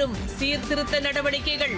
வரும் சீர்திருத்த நடவடிக்கைகள்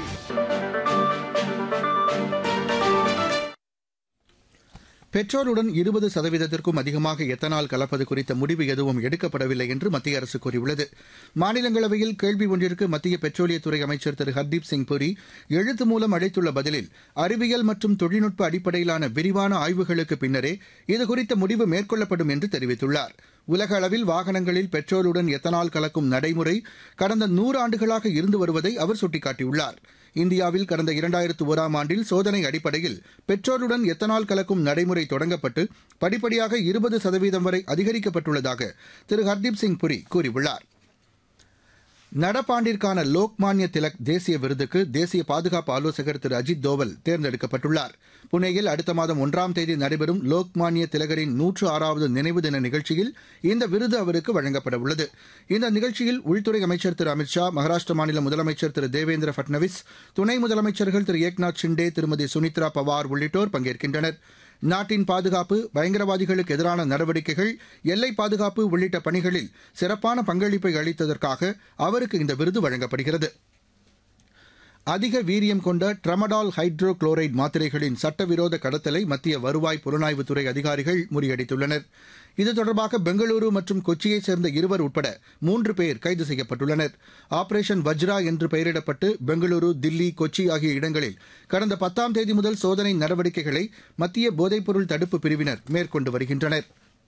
பெட்ரோலுடன் இருபது சதவீதத்திற்கும் அதிகமாக எத்தனால் கலப்பது குறித்த முடிவு எதுவும் எடுக்கப்படவில்லை என்று மத்திய அரசு கூறியுள்ளது மாநிலங்களவையில் கேள்வி ஒன்றிற்கு மத்திய பெட்ரோலியத்துறை அமைச்சர் திரு ஹர்தீப் சிங் புரி எழுத்து மூலம் அளித்துள்ள பதிலில் அறிவியல் மற்றும் தொழில்நுட்ப அடிப்படையிலான விரிவான ஆய்வுகளுக்கு பின்னரே இதுகுறித்த முடிவு மேற்கொள்ளப்படும் என்று தெரிவித்துள்ளார் உலக அளவில் வாகனங்களில் பெட்ரோலுடன் எத்தனால் கலக்கும் நடைமுறை கடந்த நூறு ஆண்டுகளாக இருந்து வருவதை அவர் சுட்டிக்காட்டியுள்ளார் இந்தியாவில் கடந்த இரண்டாயிரத்து ஓராம் ஆண்டில் சோதனை அடிப்படையில் பெட்ரோலுடன் எத்தனால் கலக்கும் நடைமுறை தொடங்கப்பட்டு படிப்படியாக இருபது சதவீதம் வரை அதிகரிக்கப்பட்டுள்ளதாக திரு ஹர்தீப் சிங் புரி கூறியுள்ளார் நடப்பாண்டிற்கான லோக்மான்ய திலக் தேசிய விருதுக்கு தேசிய பாதுகாப்பு ஆலோசகர் திரு அஜித் தோவல் தேர்ந்தெடுக்கப்பட்டுள்ளார் புனேயில் அடுத்த மாதம் ஒன்றாம் தேதி நடைபெறும் லோக்மான்ய திலகரின் நூற்று ஆறாவது நினைவு தின நிகழ்ச்சியில் இந்த விருது அவருக்கு வழங்கப்பட உள்ளது இந்த நிகழ்ச்சியில் உள்துறை அமைச்சர் திரு அமித் ஷா மகாராஷ்டிர மாநில முதலமைச்சர் திரு தேவேந்திர பட்னவிஸ் துணை முதலமைச்சர்கள் திரு ஏக்நாத் ஷிண்டே திருமதி சுனித்ரா பவார் உள்ளிட்டோர் பங்கேற்கின்றனர் நாட்டின் பாதுகாப்பு பயங்கரவாதிகளுக்கு எதிரான நடவடிக்கைகள் எல்லை பாதுகாப்பு உள்ளிட்ட பணிகளில் சிறப்பான பங்களிப்பை அளித்ததற்காக அவருக்கு இந்த விருது வழங்கப்படுகிறது அதிக வீரியம் கொண்ட ட்ரமடால் ஹைட்ரோ குளோரைடு மாத்திரைகளின் சட்டவிரோத கடத்தலை மத்திய வருவாய் புலனாய்வுத்துறை அதிகாரிகள் முறியடித்துள்ளனர் இது தொடர்பாக பெங்களூரு மற்றும் கொச்சியைச் சேர்ந்த இருவர் உட்பட மூன்று பேர் கைது செய்யப்பட்டுள்ளனர் ஆபரேஷன் வஜ்ரா என்று பெயரிடப்பட்டு பெங்களூரு தில்லி கொச்சி ஆகிய இடங்களில் கடந்த பத்தாம் தேதி முதல் சோதனை நடவடிக்கைகளை மத்திய போதைப்பொருள் தடுப்பு பிரிவினர் மேற்கொண்டு வருகின்றனர்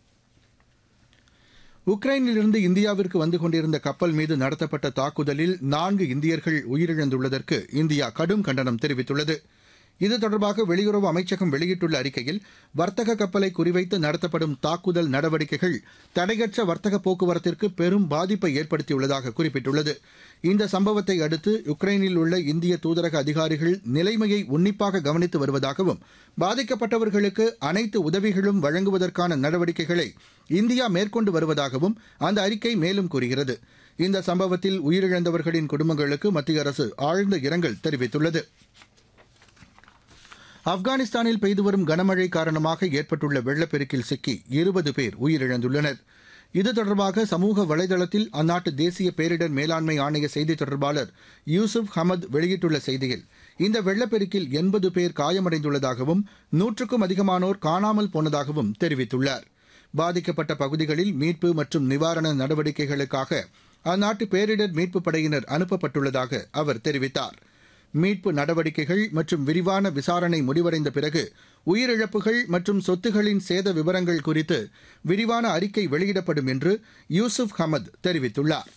உக்ரைனிலிருந்து இந்தியாவிற்கு வந்து கொண்டிருந்த கப்பல் மீது நடத்தப்பட்ட தாக்குதலில் நான்கு இந்தியர்கள் உயிரிழந்துள்ளதற்கு இந்தியா கடும் கண்டனம் தெரிவித்துள்ளது இது தொடர்பாக வெளியுறவு அமைச்சகம் வெளியிட்டுள்ள அறிக்கையில் வர்த்தக கப்பலை குறிவைத்து நடத்தப்படும் தாக்குதல் நடவடிக்கைகள் தடையற்ற வர்த்தக போக்குவரத்திற்கு பெரும் பாதிப்பை ஏற்படுத்தியுள்ளதாக குறிப்பிட்டுள்ளது இந்த சம்பவத்தை அடுத்து உக்ரைனில் உள்ள இந்திய தூதரக அதிகாரிகள் நிலைமையை உன்னிப்பாக கவனித்து வருவதாகவும் பாதிக்கப்பட்டவர்களுக்கு அனைத்து உதவிகளும் வழங்குவதற்கான நடவடிக்கைகளை இந்தியா மேற்கொண்டு வருவதாகவும் அந்த அறிக்கை மேலும் கூறுகிறது இந்த சம்பவத்தில் உயிரிழந்தவர்களின் குடும்பங்களுக்கு மத்திய அரசு ஆழ்ந்த இரங்கல் தெரிவித்துள்ளது ஆப்கானிஸ்தானில் பெய்து வரும் கனமழை காரணமாக ஏற்பட்டுள்ள வெள்ளப்பெருக்கில் சிக்கி இருபது பேர் உயிரிழந்துள்ளனர் இது தொடர்பாக சமூக வலைதளத்தில் அந்நாட்டு தேசிய பேரிடர் மேலாண்மை ஆணைய செய்தித் தொடர்பாளர் யூசுப் ஹமத் வெளியிட்டுள்ள செய்தியில் இந்த வெள்ளப்பெருக்கில் எண்பது பேர் காயமடைந்துள்ளதாகவும் நூற்றுக்கும் அதிகமானோர் காணாமல் போனதாகவும் தெரிவித்துள்ளார் பாதிக்கப்பட்ட பகுதிகளில் மீட்பு மற்றும் நிவாரண நடவடிக்கைகளுக்காக அந்நாட்டு பேரிடர் மீட்புப் படையினர் அனுப்பப்பட்டுள்ளதாக அவர் தெரிவித்தார் மீட்பு நடவடிக்கைகள் மற்றும் விரிவான விசாரணை முடிவடைந்த பிறகு உயிரிழப்புகள் மற்றும் சொத்துகளின் சேத விவரங்கள் குறித்து விரிவான அறிக்கை வெளியிடப்படும் என்று யூசுப் ஹமத் தெரிவித்துள்ளார்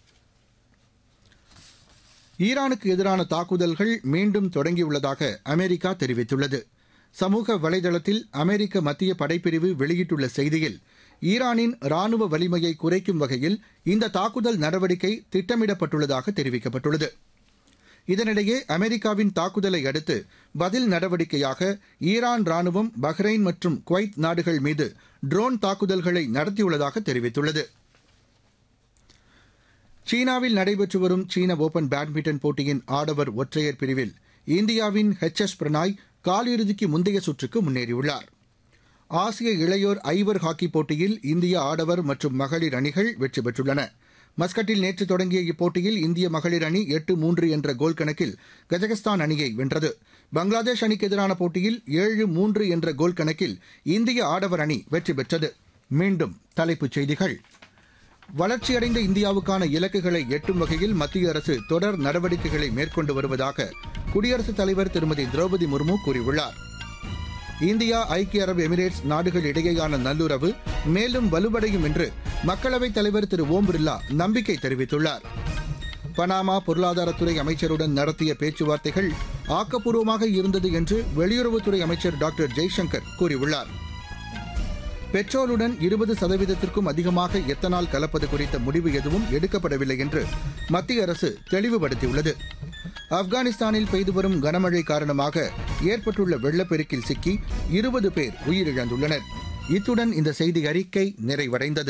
ஈரானுக்கு எதிரான தாக்குதல்கள் மீண்டும் தொடங்கியுள்ளதாக அமெரிக்கா தெரிவித்துள்ளது சமூக வலைதளத்தில் அமெரிக்க மத்திய படைப்பிரிவு வெளியிட்டுள்ள செய்தியில் ஈரானின் ராணுவ வலிமையை குறைக்கும் வகையில் இந்த தாக்குதல் நடவடிக்கை திட்டமிடப்பட்டுள்ளதாக தெரிவிக்கப்பட்டுள்ளது இதனிடையே அமெரிக்காவின் தாக்குதலை அடுத்து பதில் நடவடிக்கையாக ஈரான் ராணுவம் பஹ்ரைன் மற்றும் குவைத் நாடுகள் மீது ட்ரோன் தாக்குதல்களை நடத்தியுள்ளதாக தெரிவித்துள்ளது சீனாவில் நடைபெற்று வரும் சீன ஓபன் பேட்மிண்டன் போட்டியின் ஆடவர் ஒற்றையர் பிரிவில் இந்தியாவின் ஹெச் எஸ் பிரணாய் காலிறுதிக்கு முந்தைய சுற்றுக்கு முன்னேறியுள்ளார் ஆசிய இளையோர் ஐவர் ஹாக்கி போட்டியில் இந்திய ஆடவர் மற்றும் மகளிர் அணிகள் வெற்றி பெற்றுள்ளன மஸ்கட்டில் நேற்று தொடங்கிய இப்போட்டியில் இந்திய மகளிர் அணி எட்டு மூன்று என்ற கோல் கணக்கில் கஜகஸ்தான் அணியை வென்றது பங்களாதேஷ் அணிக்கு எதிரான போட்டியில் ஏழு மூன்று என்ற கோல் கணக்கில் இந்திய ஆடவர் அணி வெற்றி பெற்றது மீண்டும் தலைப்புச் செய்திகள் வளர்ச்சியடைந்த இந்தியாவுக்கான இலக்குகளை எட்டும் வகையில் மத்திய அரசு தொடர் நடவடிக்கைகளை மேற்கொண்டு வருவதாக குடியரசுத் தலைவர் திருமதி திரௌபதி முர்மு கூறியுள்ளார் இந்தியா ஐக்கிய அரபு எமிரேட்ஸ் நாடுகள் இடையேயான நல்லுறவு மேலும் வலுவடையும் என்று மக்களவைத் தலைவர் திரு ஓம் பிர்லா நம்பிக்கை தெரிவித்துள்ளார் பனாமா பொருளாதாரத்துறை அமைச்சருடன் நடத்திய பேச்சுவார்த்தைகள் ஆக்கப்பூர்வமாக இருந்தது என்று வெளியுறவுத்துறை அமைச்சர் டாக்டர் ஜெய்சங்கர் கூறியுள்ளார் பெட்ரோலுடன் இருபது சதவீதத்திற்கும் அதிகமாக எத்தனால் கலப்பது குறித்த முடிவு எதுவும் எடுக்கப்படவில்லை என்று மத்திய அரசு தெளிவுபடுத்தியுள்ளது ஆப்கானிஸ்தானில் பெய்து வரும் கனமழை காரணமாக ஏற்பட்டுள்ள வெள்ளப்பெருக்கில் சிக்கி இருபது பேர் உயிரிழந்துள்ளனர் இத்துடன் இந்த செய்தி அறிக்கை நிறைவடைந்தது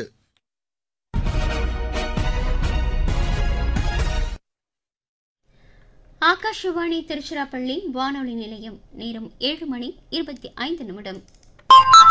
ஆகாஷவாணி திருச்சிராப்பள்ளி வானொலி நிலையம் நேரம் ஏழு மணி இருபத்தி ஐந்து நிமிடம்